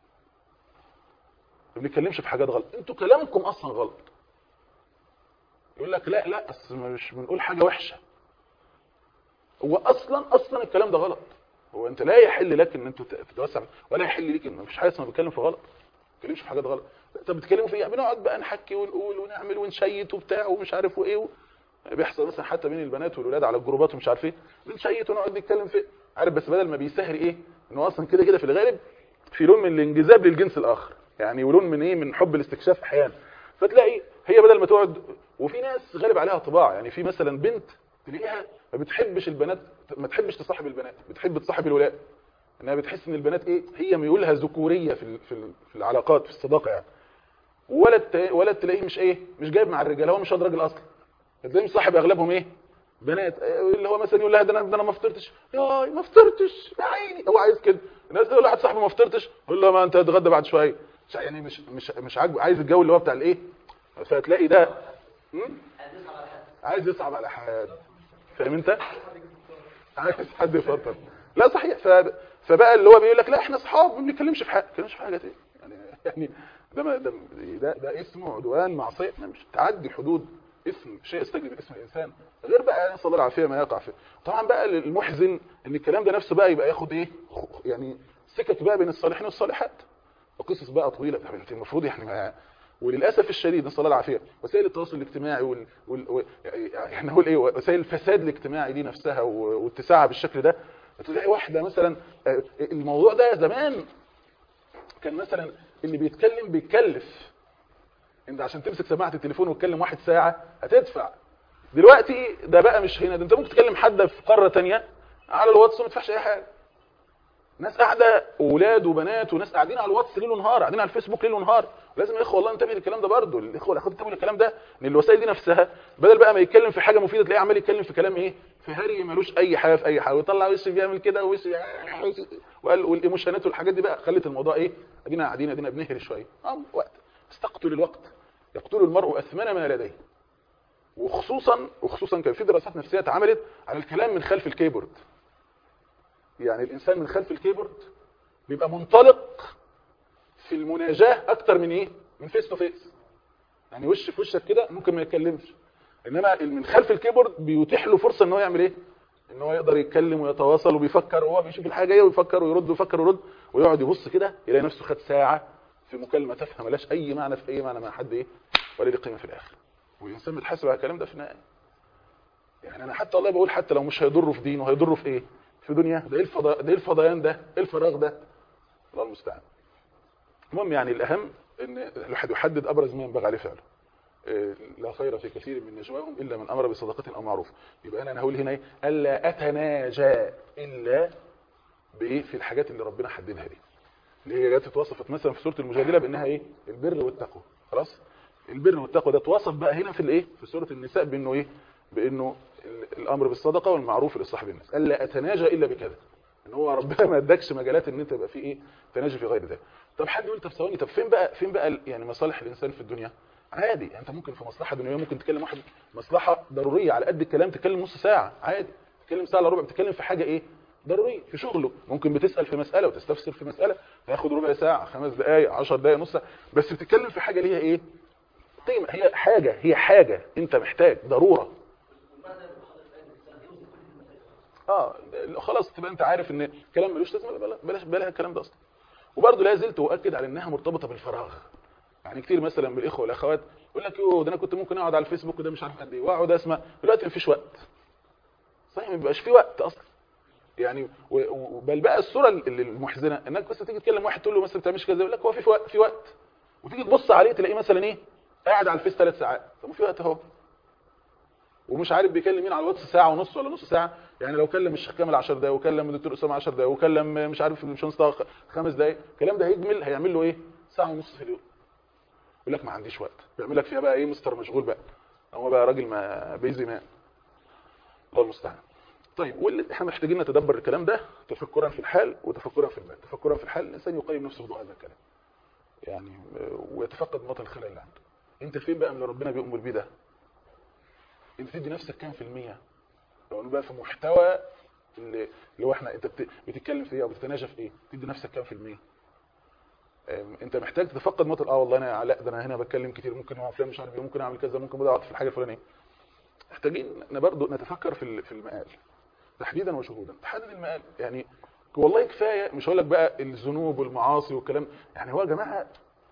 ما بنتكلمش في حاجات غلط انتوا كلامكم أصلا غلط يقول لك لا لا اصل مش بنقول حاجه وحشه هو اصلا اصلا الكلام ده غلط هو انت لا يحل لك ان انت تتوسع ولا يحل ليك ان مفيش حاجه اسمها بتكلم في غلط ما بتكلمش في حاجات غلط طب بتتكلموا في ايه بنقعد بقى نحكي ونقول ونعمل ونشيت وبتاع ومش عارف وايه و... بيحصل مثلا حتى بين البنات والولاد على الجروبات ومش عارف ايه بنشيت ونقعد نتكلم في عارف بس بدل ما بيسهر ايه انه اصلا كده كده في الغالب في لون من الانجذاب للجنس الاخر يعني ولون من ايه من حب الاستكشاف احيانا فتلاقي هي بدل ما تقعد وفي ناس غالب عليها طباع يعني في مثلا بنت تلاقيها ما بتحبش البنات ما تحبش تصاحب البنات بتحب تصاحب الولاد انها بتحس ان البنات ايه هي ميولها ذكوريه في ال- في ال- في العلاقات في الصداقه يعني ولد ت- ولد تلاقيه مش ايه مش جايب مع الرجاله هو مش واد راجل اصلا تلاقيه مصاحب اغلبهم ايه بنات إيه اللي هو مثلا يقول لها ده انا ده انا ما فطرتش ياي ما فطرتش يا عيني هو عايز كده الناس تقول لواحد صاحبه ما فطرتش يقول له ما انت هتتغدى بعد شويه مش يعني مش مش مش عاجبه عايز الجو اللي هو بتاع الايه فتلاقي ده هم؟ عايز يصعب على حد فاهم انت عايز حد يفطر لا صحيح ف... فبقى اللي هو بيقول لك لا احنا اصحاب ما بنتكلمش في حاجه ما بنتكلمش في حاجه ايه يعني يعني ده ما- ده ده, ده اسمه عدوان معصيه إحنا مش تعدي حدود اسم شيء يستجلب اسم الانسان غير بقى نسال الله العافيه ما يقع فيه طبعا بقى المحزن ان الكلام ده نفسه بقى يبقى ياخد ايه يعني سكك بقى بين الصالحين والصالحات وقصص بقى طويله طب انت المفروض يعني ما وللاسف الشديد نسال الله العافيه وسائل التواصل الاجتماعي وال... وال... و... يعني احنا نقول ايه وسائل الفساد الاجتماعي دي نفسها و... واتساعها بالشكل ده تلاقي واحده مثلا آه، الموضوع ده زمان كان مثلا اللي بيتكلم بيتكلف انت عشان تمسك سماعه التليفون وتكلم واحد ساعه هتدفع دلوقتي ده بقى مش هنا ده انت ممكن تكلم حد في قاره تانية على الواتس وما تدفعش اي حاجه ناس قاعده اولاد وبنات وناس قاعدين على الواتس ليل ونهار قاعدين على الفيسبوك ليل ونهار لازم يا اخوه والله انتبه للكلام ده برضه الاخوه والاخوات انتبهوا للكلام ده ان الوسائل دي نفسها بدل بقى ما يتكلم في حاجه مفيده تلاقيه عمال يتكلم في كلام ايه في هري ملوش اي حاجه في اي حاجه ويطلع وش بيعمل كده وش وقال والايموشنات والحاجات دي بقى خلت الموضوع ايه ادينا قاعدين ادينا بنهري شويه اه وقت استقتل الوقت يقتل المرء اثمن ما لديه وخصوصا وخصوصا كان في دراسات نفسيه اتعملت على الكلام من خلف الكيبورد يعني الانسان من خلف الكيبورد بيبقى منطلق في المناجاه اكتر من ايه من فيس تو فيس يعني وش في وشك كده ممكن ما يتكلمش انما من خلف الكيبورد بيتيح له فرصه ان هو يعمل ايه ان هو يقدر يتكلم ويتواصل وبيفكر وهو بيشوف الحاجه ايه ويفكر ويرد ويفكر ويرد ويقعد يبص كده يلاقي نفسه خد ساعه في مكالمه تافهه ملهاش اي معنى في اي معنى مع حد ايه ولا ليه قيمه في الاخر والانسان بيتحاسب على الكلام ده في النهايه يعني انا حتى والله بقول حتى لو مش هيضره في دينه هيضره في ايه في دنيا ده ايه الفضاء ده ايه الفضيان ده ايه الفراغ ده الله المستعان المهم يعني الاهم ان الواحد يحدد ابرز ما ينبغي عليه فعله إيه، لا خير في كثير من نجواهم الا من امر بصدقه او معروف يبقى انا هقول هنا ايه الا اتناجى الا بايه في الحاجات اللي ربنا حددها دي اللي هي جت اتوصفت مثلا في سوره المجادله بانها ايه البر والتقوى خلاص البر والتقوى ده اتوصف بقى هنا في الايه في سوره النساء بانه ايه بانه ال- الامر بالصدقه والمعروف لاصحاب الناس الا اتناجى الا بكذا ان هو ربنا ما ادكش مجالات ان انت يبقى في ايه تناجي في غير ذلك طب حد يقول طب ثواني طب فين بقى فين بقى ال- يعني مصالح الانسان في الدنيا عادي يعني انت ممكن في مصلحه دنيويه ممكن تكلم واحد مصلحه ضروريه على قد الكلام تتكلم نص ساعه عادي تتكلم ساعه الا ربع بتتكلم في حاجه ايه ضروريه في شغله ممكن بتسال في مساله وتستفسر في مساله تاخد ربع ساعه خمس دقائق 10 دقائق نص ساعه بس بتتكلم في حاجه ليها ايه قيمه هي حاجه هي حاجه انت محتاج ضروره اه خلاص تبقى انت عارف ان الكلام ملوش لازمه بلا- بلاش بلاها الكلام ده اصلا وبرضه لا زلت اؤكد على انها مرتبطه بالفراغ يعني كتير مثلا من الاخوه والاخوات يقول لك يوه ده انا كنت ممكن اقعد على الفيسبوك وده مش عارف قد ايه واقعد اسمع دلوقتي مفيش وقت صحيح ما بيبقاش في وقت اصلا يعني و- و- بل بقى الصوره اللي المحزنه انك بس تيجي تكلم واحد تقول له مثلا ما بتعملش كذا يقول لك هو في في وقت في وقت وتيجي تبص عليه تلاقيه مثلا ايه قاعد على الفيس ثلاث ساعات طب ما في وقت اهو ومش عارف بيكلم مين على الواتس ساعه ونص ولا نص ساعه يعني لو كلم الشيخ كامل 10 دقايق وكلم الدكتور اسامه 10 دقايق وكلم مش عارف مش طه خمس دقايق الكلام ده هيجمل هيعمل له ايه ساعه ونص في اليوم يقول لك ما عنديش وقت بيعمل لك فيها بقى ايه مستر مشغول بقى هو بقى راجل ما بيزي مان الله المستعان طيب واللي احنا محتاجين نتدبر الكلام ده تفكرا في الحال وتفكرا في المال تفكرا في الحال الانسان يقيم نفسه بضوء هذا الكلام يعني آه، ويتفقد مطن الخلل اللي عنده انت فين بقى من اللي ربنا بيأمر بيه ده انت تدي نفسك كام في المية لو أنا بقى في محتوى اللي اللي هو احنا انت بت- بتتكلم في ايه او بتتناجى في ايه تدي نفسك كام في المية أم، انت محتاج تتفقد مطل اه والله انا لا ده انا هنا بتكلم كتير ممكن هو فلان مش عارف ايه ممكن اعمل كذا ممكن بضيع وقت في الحاجه الفلانيه محتاجين ن- برضه نتفكر في ال- في المقال تحديدا وشهودا تحدد المقال يعني والله كفايه مش هقول لك بقى الذنوب والمعاصي والكلام يعني هو يا جماعه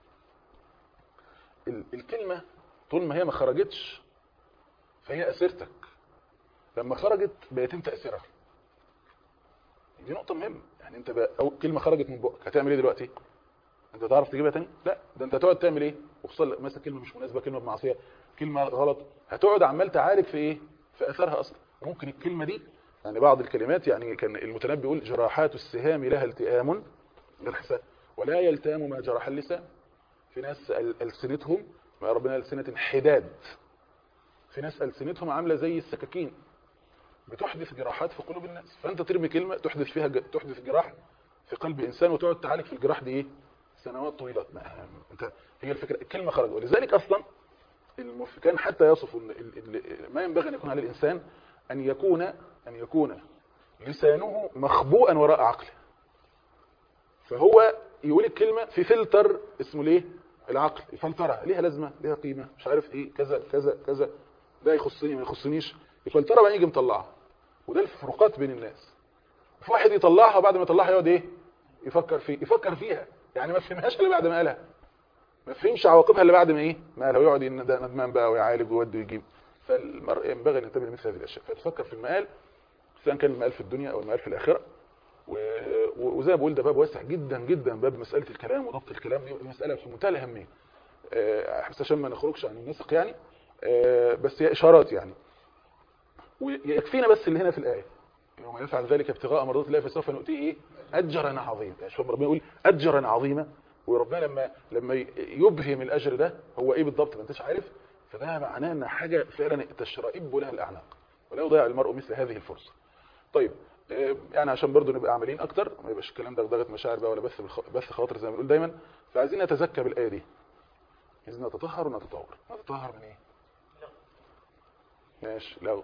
ال- الكلمه طول ما هي ما خرجتش فهي اسيرتك لما خرجت بقيت انت اسيرها دي نقطه مهمه يعني انت بقى اول كلمه خرجت من بقك هتعمل ايه دلوقتي انت تعرف تجيبها تاني لا ده انت هتقعد تعمل ايه وخصوصا مثلا كلمه مش مناسبه كلمه بمعصيه كلمه غلط هتقعد عمال تعالج في ايه في اثرها اصلا ممكن الكلمه دي يعني بعض الكلمات يعني كان المتنبي يقول جراحات السهام لها التئام جرح ولا يلتام ما جرح اللسان في ناس ال- السنتهم ما ربنا السنه حداد في ناس السنتهم عامله زي السكاكين بتحدث جراحات في قلوب الناس فانت ترمي كلمه تحدث فيها ج- تحدث جراح في قلب انسان وتقعد تعالج في الجراح دي ايه سنوات طويله ما انت هي الفكره الكلمه خرجت ولذلك اصلا المف... كان حتى يصف ال... ال... ال... ما ينبغي ان يكون على الانسان ان يكون ان يكون لسانه مخبوءا وراء عقله فهو يقول الكلمه في فلتر اسمه ليه العقل يفلترها ليها لازمه ليها قيمه مش عارف ايه كذا كذا كذا ده يخصني ما يخصنيش يفلترها بقى يجي مطلعها وده الفروقات بين الناس في واحد يطلعها وبعد ما يطلعها يقعد ايه يفكر فيه يفكر فيها يعني ما فهمهاش الا بعد ما قالها ما فهمش عواقبها الا بعد ما ايه ما لو يقعد ان ده ندمان بقى ويعالج ويودي ويجيب فالمرء ينبغي ان ينتبه لمثل هذه الاشياء فتفكر في المآل سواء كان المآل في الدنيا او المآل في الاخره و- وزي ما بقول ده باب واسع جدا جدا باب مساله الكلام وضبط الكلام دي مساله في منتهى الاهميه آه، بس عشان ما نخرجش عن النسق يعني آه، بس هي اشارات يعني ويكفينا بس اللي هنا في الايه يوم يفعل ذلك ابتغاء مرضات الله فسوف نؤتيه ايه اجرا عظيما يعني شوف ربنا يقول اجرا عظيما وربنا لما لما يبهم الاجر ده هو ايه بالضبط ما انتش عارف فده معناه ان حاجه فعلا تشرئب لها الاعناق ولا يضيع المرء مثل هذه الفرصه طيب آه، يعني عشان برضو نبقى عاملين اكتر ما يبقاش الكلام ده ضغط مشاعر بقى ولا بث بالخ- بث خواطر زي ما بنقول دايما فعايزين نتزكى بالايه دي عايزين نتطهر ونتطور نتطهر من ايه ماشي لو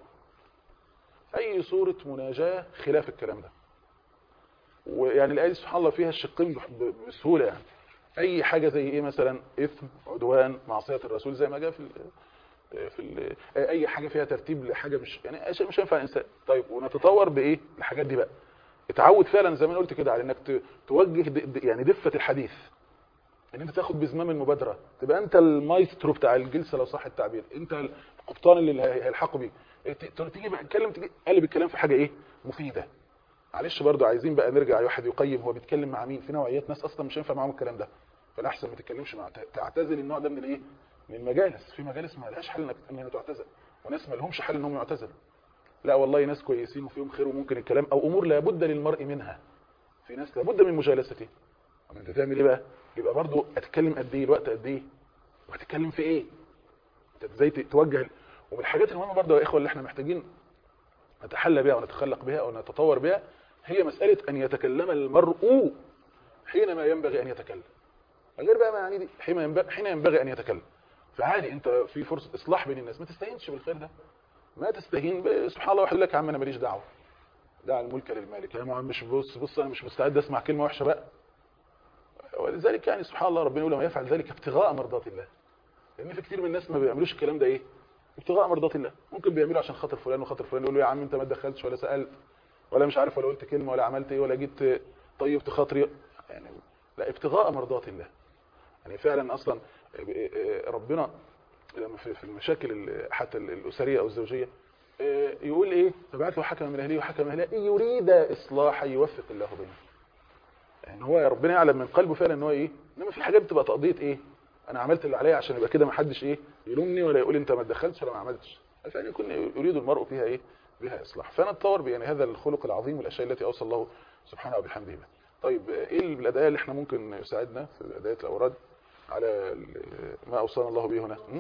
اي صورة مناجاة خلاف الكلام ده ويعني الآية دي سبحان الله فيها الشقين بح- ب- بسهولة يعني اي حاجة زي ايه مثلا اثم عدوان معصية الرسول زي ما جاء في ال في ال اي حاجة فيها ترتيب لحاجة مش يعني اشياء مش هينفع الانسان طيب ونتطور بايه الحاجات دي بقى اتعود فعلا زي ما أنا قلت كده على انك ت- توجه د- د- يعني دفة الحديث ان انت تاخد بزمام المبادره تبقى انت المايسترو بتاع الجلسه لو صح التعبير انت القبطان اللي هي- هيلحقوا بيه ت- ت- تيجي بقى تتكلم تيجي قلب الكلام في حاجه ايه مفيده معلش برضو عايزين بقى نرجع واحد يقيم هو بيتكلم مع مين في نوعيات ناس اصلا مش هينفع معاهم الكلام ده فالاحسن ما تتكلمش مع تعتزل النوع ده من الايه من المجالس في مجالس ما لهاش حل انك انها تعتزل وناس ما لهمش حل انهم يعتزلوا لا والله ناس كويسين وفيهم خير وممكن الكلام او امور لابد للمرء منها في ناس لابد من مجالسته طب انت تعمل ايه بقى يبقى برضو هتتكلم قد ايه الوقت قد ايه وهتتكلم في ايه انت ازاي ت- توجه ومن الحاجات المهمه برضو يا اخوه اللي احنا محتاجين نتحلى بها ونتخلق بها او نتطور بها هي مساله ان يتكلم المرء حينما ينبغي ان يتكلم غير بقى ما يعني دي حين ينبغي حين ينبغي ان يتكلم فعادي انت في فرصه اصلاح بين الناس ما تستهينش بالخير ده ما تستهين ب- سبحان الله واحد يقول لك يا عم انا ماليش دعوه دع الملك للمالك يا عم مش بص بص انا مش مستعد اسمع كلمه وحشه بقى ولذلك يعني سبحان الله ربنا يقول لما يفعل ذلك ابتغاء مرضات الله لان في كتير من الناس ما بيعملوش الكلام ده ايه ابتغاء مرضات الله ممكن بيعملوا عشان خاطر فلان وخاطر فلان يقول له يا عم انت ما دخلتش ولا سالت ولا مش عارف ولا قلت كلمه ولا عملت ايه ولا جيت طيبت خاطري يعني لا ابتغاء مرضات الله يعني فعلا اصلا ربنا لما في في المشاكل ال- حتى ال- الاسريه او الزوجيه يقول ايه فبعث له حكما من اهله وحكما من اهله ان يريد اصلاحا يوفق الله بينهم يعني هو يا ربنا يعلم من قلبه فعلا ان هو ايه انما في حاجات بتبقى تقضيه ايه انا عملت اللي عليا عشان يبقى كده ما حدش ايه يلومني ولا يقول انت ما تدخلتش ولا ما عملتش فان يكون يريد المرء فيها ايه بها اصلاح فنتطور بان هذا الخلق العظيم والاشياء التي اوصى الله سبحانه وبحمده بها طيب ايه الادعيه اللي احنا ممكن يساعدنا في ادعيه الاوراد على ال- ما اوصانا الله به هنا م?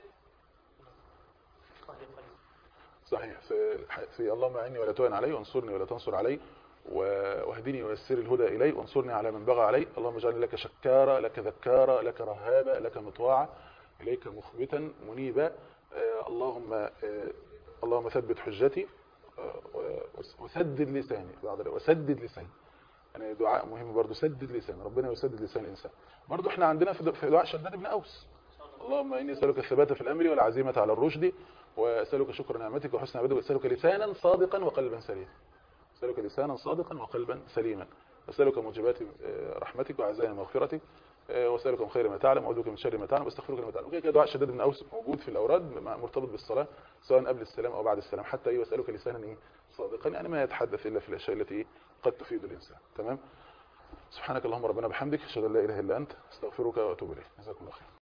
صحيح في, في اللهم اعني ولا تعن علي وانصرني ولا تنصر علي و- واهدني ويسر الهدى الي وانصرني على من بغى علي اللهم اجعلني لك شكارا لك ذكارا لك رهابا لك مطواعا اليك مخبتا منيبا آه، اللهم آه، اللهم ثبت حجتي آه، و- وسدد لساني بعض الروايات، وسدد لساني يعني دعاء مهم برضو سدد لسان ربنا يسدد لسان الانسان برضو احنا عندنا في في دعاء شداد بن اوس اللهم اني اسالك الثبات في الامر والعزيمه على الرشد واسالك شكر نعمتك وحسن عبادك واسالك لسانا صادقا وقلبا سليما اسالك لسانا صادقا وقلبا سليما اسالك موجبات آه، رحمتك وعزائم مغفرتك آه، واسالك من خير ما تعلم واعوذ بك من شر ما تعلم واستغفرك لما تعلم وكده كده دعاء شداد بن اوس موجود في الاوراد مع- مرتبط بالصلاه سواء قبل السلام او بعد السلام حتى ايه واسالك لسانا ايه صادقا يعني ما يتحدث الا في الاشياء التي قد تفيد الانسان تمام سبحانك اللهم ربنا بحمدك اشهد ان لا اله الا انت استغفرك واتوب اليك جزاكم الله خير